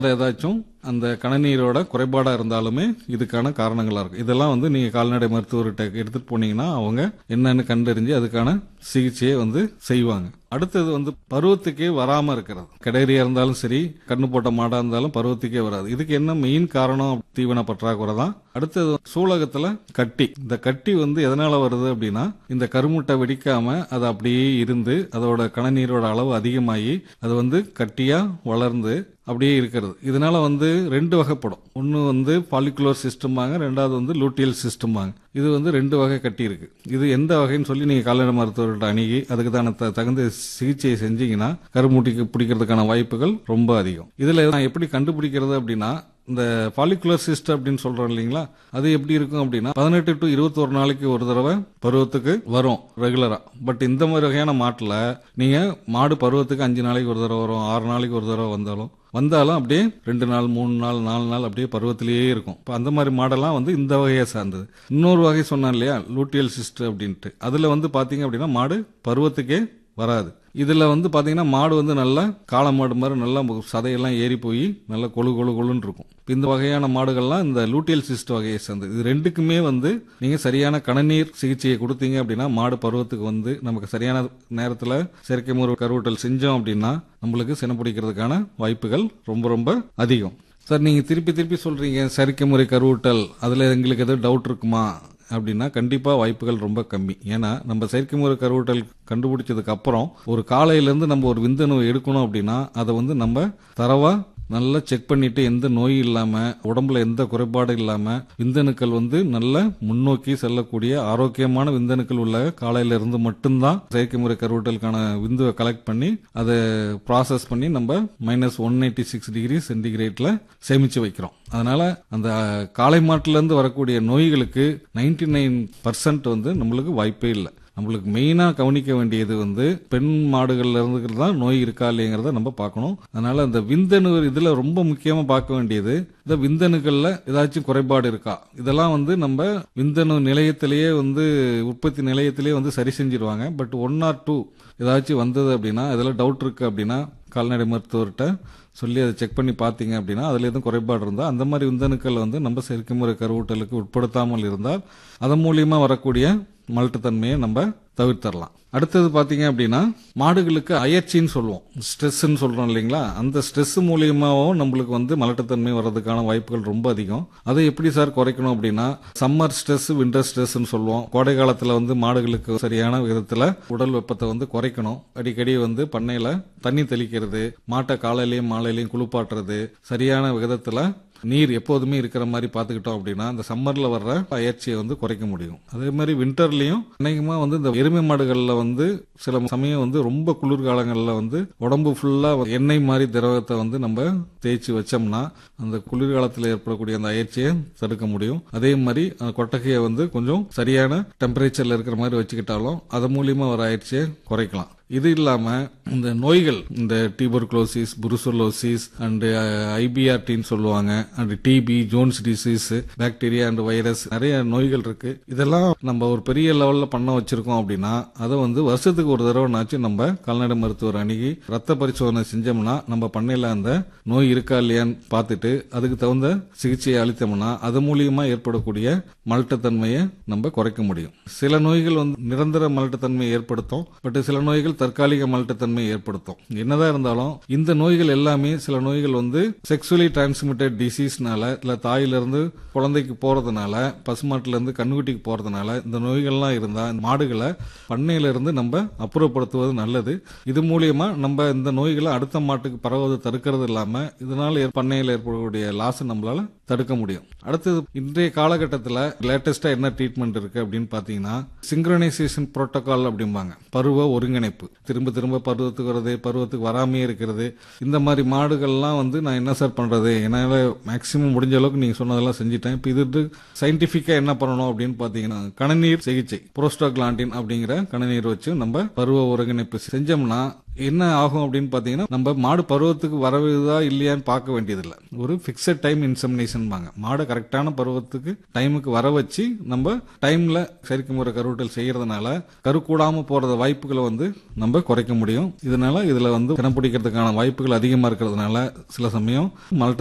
ஏதாச்சும் அந்த கணநீரோட குறைபாடா இருந்தாலுமே இதுக்கான காரணங்களா இருக்கும் இதெல்லாம் வந்து நீங்க கால்நடை மருத்துவர்கிட்ட எடுத்துட்டு போனீங்கன்னா அவங்க என்னன்னு கண்டறிஞ்சு அதுக்கான சிகிச்சையை வந்து செய்வாங்க அடுத்தது வந்து பருவத்துக்கே வராம இருக்கிறது கடையரியா இருந்தாலும் சரி கண்ணு போட்ட மாடா இருந்தாலும் பருவத்துக்கே வராது இதுக்கு என்ன மெயின் காரணம் தீவன பற்றாக்குறை தான் அடுத்தது சூலகத்துல கட்டி இந்த கட்டி வந்து எதனால வருது அப்படின்னா இந்த கருமுட்டை வெடிக்காம அது அப்படியே இருந்து அதோட கணநீரோட அளவு அதிகமாகி அது வந்து கட்டியா வளர்ந்து அப்படியே இருக்கிறது இதனால வந்து ரெண்டு வகைப்படும் ஒன்று வந்து பாலிகுலர் சிஸ்டம்பாங்க ரெண்டாவது வந்து லூட்டியல் சிஸ்டம்பாங்க இது வந்து ரெண்டு வகை கட்டி இருக்கு இது எந்த வகைன்னு சொல்லி நீங்க கால்நடை மருத்துவர்கிட்ட அணுகி அதுக்கு தான தகுந்த சிகிச்சையை செஞ்சீங்கன்னா கருமுட்டிக்கு பிடிக்கிறதுக்கான வாய்ப்புகள் ரொம்ப அதிகம் இதுல நான் எப்படி கண்டுபிடிக்கிறது அப்படின்னா இந்த பாலிகுலர் சிஸ்ட் அப்படின்னு சொல்றோம் இல்லைங்களா அது எப்படி இருக்கும் அப்படின்னா பதினெட்டு டு இருபத்தொரு நாளைக்கு ஒரு தடவை பருவத்துக்கு வரும் ரெகுலரா பட் இந்த மாதிரி வகையான மாட்டுல நீங்க மாடு பருவத்துக்கு அஞ்சு நாளைக்கு ஒரு தடவை வரும் ஆறு நாளைக்கு ஒரு தடவை வந்தாலும் வந்தாலும் அப்படியே ரெண்டு நாள் மூணு நாள் நாலு நாள் அப்படியே பருவத்திலேயே இருக்கும் இப்போ அந்த மாதிரி மாடெல்லாம் வந்து இந்த வகையை சார்ந்தது இன்னொரு வகை சொன்னேன் இல்லையா லூட்டியல் சிஸ்ட் அப்படின்ட்டு அதுல வந்து பாத்தீங்க அப்படின்னா மாடு பருவத்துக்கே வராது இதுல வந்து பாத்தீங்கன்னா மாடு வந்து நல்லா காளை மாடு மாதிரி நல்லா சதையெல்லாம் ஏறி போய் நல்லா கொழு கொழு கொழுன்னு இருக்கும் இப்ப இந்த வகையான மாடுகள்லாம் இந்த லூட்டியல் சிஸ்ட் வகையை சேர்ந்தது இது ரெண்டுக்குமே வந்து நீங்க சரியான கணநீர் சிகிச்சையை கொடுத்தீங்க அப்படின்னா மாடு பருவத்துக்கு வந்து நமக்கு சரியான நேரத்துல செயற்கை முறை கருவூட்டல் செஞ்சோம் அப்படின்னா நம்மளுக்கு சினப்பிடிக்கிறதுக்கான வாய்ப்புகள் ரொம்ப ரொம்ப அதிகம் சார் நீங்க திருப்பி திருப்பி சொல்றீங்க செயற்கை முறை கருவூட்டல் அதுல எங்களுக்கு எதுவும் டவுட் இருக்குமா அப்படின்னா கண்டிப்பா வாய்ப்புகள் ரொம்ப கம்மி ஏன்னா நம்ம செயற்கை முறை கருவூட்டல் கண்டுபிடிச்சதுக்கு அப்புறம் ஒரு காலையிலேருந்து நம்ம ஒரு விந்தணுவை எடுக்கணும் அப்படின்னா அதை வந்து நம்ம தரவா நல்லா செக் பண்ணிட்டு எந்த நோய் இல்லாம உடம்புல எந்த குறைபாடு இல்லாம விந்தணுக்கள் வந்து நல்ல முன்னோக்கி செல்லக்கூடிய ஆரோக்கியமான விந்தணுக்கள் உள்ள காலையில இருந்து மட்டும்தான் செயற்கை முறை கருவூட்டலுக்கான விந்துவை கலெக்ட் பண்ணி அதை ப்ராசஸ் பண்ணி நம்ம minus one eighty six degree சென்டிகிரேட்ல சேமிச்சு வைக்கிறோம் அதனால அந்த காளை மாட்டுல இருந்து வரக்கூடிய நோய்களுக்கு நைன்டி நைன் பர்சன்ட் வந்து நம்மளுக்கு வாய்ப்பே இல்லை நம்மளுக்கு மெயினா கவனிக்க வேண்டியது வந்து பெண் மாடுகள்ல இருந்து தான் நோய் இருக்கா இல்லைங்கிறத நம்ம பார்க்கணும் அதனால இந்த விந்தணு இதுல ரொம்ப முக்கியமா பார்க்க வேண்டியது இந்த விந்தணுக்கள்ல ஏதாச்சும் குறைபாடு இருக்கா இதெல்லாம் வந்து நம்ம விந்தணு நிலையத்திலேயே வந்து உற்பத்தி நிலையத்திலேயே வந்து சரி செஞ்சிருவாங்க பட் ஒன் ஆர் டூ ஏதாச்சும் வந்தது அப்படின்னா இதெல்லாம் டவுட் இருக்கு அப்படின்னா கால்நடை மருத்துவர்கிட்ட சொல்லி அதை செக் பண்ணி பார்த்தீங்க அப்படின்னா அதில் எதுவும் குறைபாடு இருந்தால் அந்த மாதிரி விந்தணுக்கள் வந்து நம்ம செயற்கை முறை கருவூட்டலுக்கு உட்படுத்தாமல் இருந்தால் அதன் மூலியமா வரக்கூடிய மலட்டுத்தன்மையை நம்ம தவிர்த்தரலாம் அடுத்தது பாத்தீங்க அப்படின்னா மாடுகளுக்கு அயற்சின்னு சொல்லுவோம் ஸ்ட்ரெஸ்ன்னு சொல்றோம் இல்லைங்களா அந்த ஸ்ட்ரெஸ் மூலியமாவும் நம்மளுக்கு வந்து மலட்டுத்தன்மை வர்றதுக்கான வாய்ப்புகள் ரொம்ப அதிகம் அதை எப்படி சார் குறைக்கணும் அப்படின்னா சம்மர் ஸ்ட்ரெஸ் விண்டர் ஸ்ட்ரெஸ்ன்னு சொல்லுவோம் கோடை காலத்துல வந்து மாடுகளுக்கு சரியான விதத்துல உடல் வெப்பத்தை வந்து குறைக்கணும் அடிக்கடி வந்து பண்ணையில தண்ணி தெளிக்கிறது மாட்டை காலையிலயும் மாலையிலயும் குளிப்பாட்டுறது சரியான விதத்துல நீர் எப்போதுமே இருக்கிற மாதிரி பார்த்துக்கிட்டோம் அப்படின்னா இந்த சம்மர்ல வர்ற அயற்சியை வந்து குறைக்க முடியும் அதே மாதிரி வின்டர்லயும் அநேகமா வந்து இந்த எருமை மாடுகள்ல வந்து சில சமயம் வந்து ரொம்ப குளிர்காலங்கள்ல வந்து உடம்பு ஃபுல்லா எண்ணெய் மாதிரி திரவத்தை வந்து நம்ம தேய்ச்சி வச்சோம்னா அந்த குளிர்காலத்தில் ஏற்படக்கூடிய அந்த அயற்சியை தடுக்க முடியும் அதே மாதிரி அந்த கொட்டகையை வந்து கொஞ்சம் சரியான டெம்பரேச்சர்ல இருக்கிற மாதிரி வச்சுக்கிட்டாலும் அது மூலியமா வர அயற்சியை குறைக்கலாம் இது இல்லாம இந்த நோய்கள் இந்த டியூபர்குலோசிஸ் புருசோலோசிஸ் அண்ட் ஐபிஆர்டின்னு சொல்லுவாங்க and TB Johne's disease bacteria and virus நிறைய நோய்கள் இருக்கு இதெல்லாம் நம்ம ஒரு பெரிய லெவல்ல பண்ண வச்சிருக்கோம் அப்படின்னா அதை வந்து வருஷத்துக்கு ஒரு தடவைனாச்சும் நம்ம கால்நடை மருத்துவர் அணுகி ரத்த பரிசோதனை செஞ்சோம்னா நம்ம பண்ணையில அந்த நோய் இருக்கா இல்லையான்னு பார்த்துட்டு அதுக்கு தகுந்த சிகிச்சையை அளித்தோம்னா அது மூலியமா ஏற்படக்கூடிய மலட்டுத்தன்மையை நம்ம குறைக்க முடியும் சில நோய்கள் வந்து நிரந்தர மலட்டுத்தன்மையை ஏற்படுத்தும் பட் சில நோய்கள் தற்காலிக மலட்டுத்தன்மை ஏற்படுத்தும் என்னதான் இருந்தாலும் இந்த நோய்கள் எல்லாமே சில நோய்கள் வந்து செக்ஷுவலி டிரான்ஸ்மிட்டட் டிசீஸ்னால இல்ல தாயிலிருந்து குழந்தைக்கு போறதுனால பசுமாட்டுல இருந்து கண்ணுக்குட்டிக்கு போறதுனால இந்த நோய்கள்லாம் இருந்தா இந்த மாடுகளை பண்ணையில இருந்து நம்ம அப்புறப்படுத்துவது நல்லது இது மூலியமா நம்ம இந்த நோய்களை அடுத்த மாட்டுக்கு பரவுவதை தடுக்கிறது இல்லாம இதனால ஏற்~ பண்ணையில ஏற்படக்கூடிய லாஸ் நம்மளால தடுக்க முடியும் அடுத்தது இன்றைய காலகட்டத்தில் லேட்டஸ்டா என்ன ட்ரீட்மெண்ட் இருக்கு அப்படின்னு பாத்தீங்கன்னா சிங்க்ரனைசேஷன் புரோட்டோகால் அப்படிம்பாங்க பருவ ஒருங்கிணைப்பு திரும்ப திரும்ப பருவத்துக்கு வர்றது பருவத்துக்கு வராமையே இருக்கிறது இந்த மாதிரி மாடுகள்லாம் வந்து நான் என்ன சார் பண்றது என்னால மேக்சிமம் முடிஞ்ச அளவுக்கு நீங்க சொன்னதெல்லாம் செஞ்சுட்டேன் இப்போ இது சயின்டிபிக்கா என்ன பண்ணணும் அப்படின்னு பாத்தீங்கன்னா கணநீர் சிகிச்சை புரோஸ்டோகிளாண்டின் அப்படிங்கிற கணநீர் வச்சு நம்ம பருவ ஒருங்கிணைப்பு செஞ்சோம்னா என்ன ஆகும் அப்படின்னு பார்த்தீங்கன்னா நம்ம மாடு பருவத்துக்கு வரவுதா இல்லையான்னு பார்க்க வேண்டியதில்லை ஒரு ஃபிக்ஸட் டைம் இன்சமினேஷன் பாங்க மாடு கரெக்டான பருவத்துக்கு டைமுக்கு வர வச்சு நம்ம டைம்ல செயற்கை முறை கருவூட்டல் செய்யறதுனால கரு கூடாம போறத வாய்ப்புகளை வந்து நம்ம குறைக்க முடியும் இதனால இதுல வந்து கணப்பிடிக்கிறதுக்கான வாய்ப்புகள் அதிகமா இருக்கிறதுனால சில சமயம் மல்டி